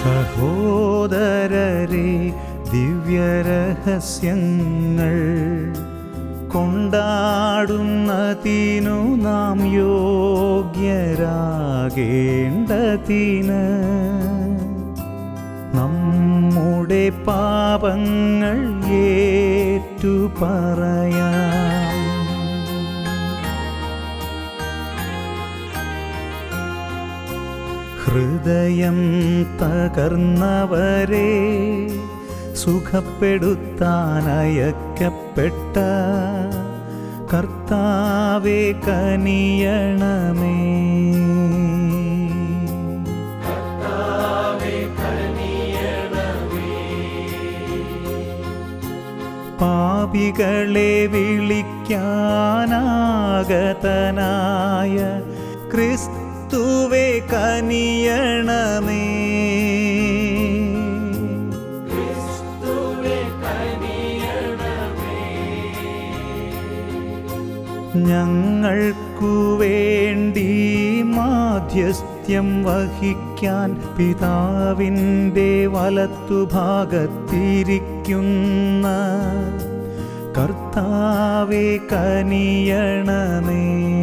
സഹോദരരെ ദിവ്യരഹസ്യങ്ങൾ കൊണ്ടാടുന്നതിനു നാം യോഗ്യരാകേണ്ടതിന് നമ്മുടെ പാപങ്ങൾ ഏറ്റു പറയാം ഹൃദയം തകർന്നവരെ സുഖപ്പെടുത്താനയക്കപ്പെട്ട കർത്താവെ കനിയണമേ പാപികളെ വിളിക്കാനാഗതനായ ക്രിസ്തുവെ കനിയണമേ ഞങ്ങൾക്കു വേണ്ടി മാധ്യസ്ഥ്യം വഹിക്കാൻ പിതാവിൻ്റെ വലത്തുഭാഗത്തിരിക്കുന്ന കർത്താവെ കനിയണമേ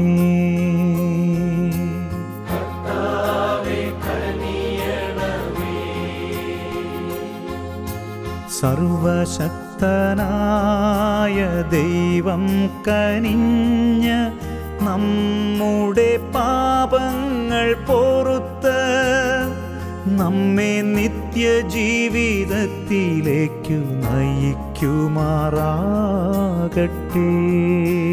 സർവശക്തനായ ദൈവം കനിഞ്ഞ് നമ്മുടെ പാപങ്ങൾ പൊറുത്ത് നമ്മെ നിത്യജീവിതത്തിലേക്കു നയിക്കുമാറാകട്ടെ